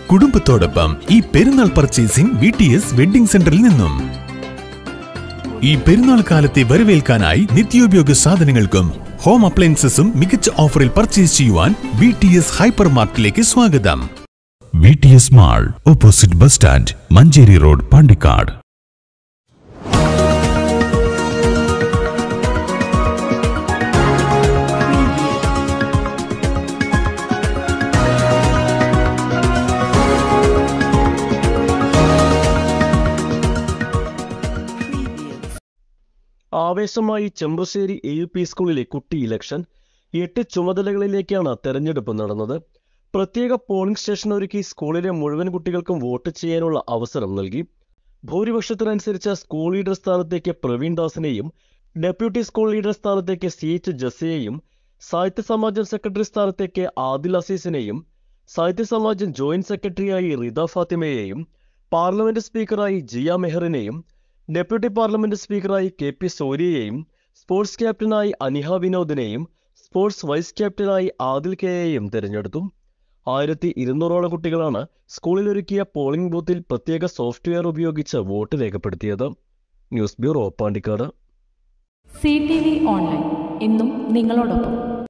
കുടുംബത്തോടൊപ്പം ഈ Perunnal purchasing V T S wedding സെന്ററിൽ നിന്നും ഈ പെരുന്നാൾ കാലത്തെ വരവേൽക്കാനായി നിത്യോപയോഗ സാധനങ്ങൾക്കും ഹോം അപ്ലയൻസസും മികച്ച ഓഫറിൽ പർച്ചേസ് ചെയ്യുവാൻ വി ടി എസ് ഹൈപ്പർ മാർക്കറ്റിലേക്ക് സ്വാഗതം V T S mall opposite bus stand Manjeri road Pandikkad ആവേശമായി ചെമ്പ്രശ്ശേരി എ യു പി സ്കൂളിലെ കുട്ടി ഇലക്ഷൻ എട്ട് ചുമതലകളിലേക്കാണ് തെരഞ്ഞെടുപ്പ് നടന്നത് പ്രത്യേക പോളിംഗ് സ്റ്റേഷൻ ഒരുക്കി സ്കൂളിലെ മുഴുവൻ കുട്ടികൾക്കും വോട്ട് ചെയ്യാനുള്ള അവസരം നൽകി ഭൂരിപക്ഷത്തിനനുസരിച്ച് സ്കൂൾ ലീഡർ സ്ഥാനത്തേക്ക് പ്രവീൺ ദാസിനെയും ഡെപ്യൂട്ടി സ്കൂൾ ലീഡർ സ്ഥാനത്തേക്ക് സി എച്ച് ജസയെയും സാഹിത്യ സമാജം സെക്രട്ടറി സ്ഥാനത്തേക്ക് ആദിൽ അസീസിനെയും സാഹിത്യ സമാജം ജോയിന്റ് സെക്രട്ടറിയായി റിദ ഫാത്തിമയെയും പാർലമെന്റ് സ്പീക്കറായി ജിയ മെഹറിനെയും ഡെപ്യൂട്ടി പാർലമെന്റ് സ്പീക്കറായി കെ പി സോര്യയെയും സ്പോർട്സ് ക്യാപ്റ്റനായി അനിഹ വിനോദിനെയും സ്പോർട്സ് വൈസ് ക്യാപ്റ്റനായി ആദിൽ കെയെയും തിരഞ്ഞെടുത്തു ആയിരത്തി ഇരുന്നൂറോളം കുട്ടികളാണ് സ്കൂളിൽ ഒരുക്കിയ പോളിംഗ് ബൂത്തിൽ പ്രത്യേക സോഫ്റ്റ്വെയർ ഉപയോഗിച്ച് വോട്ട് രേഖപ്പെടുത്തിയത് news bureau Pandikkad C T V online എന്നും നിങ്ങളോടൊപ്പം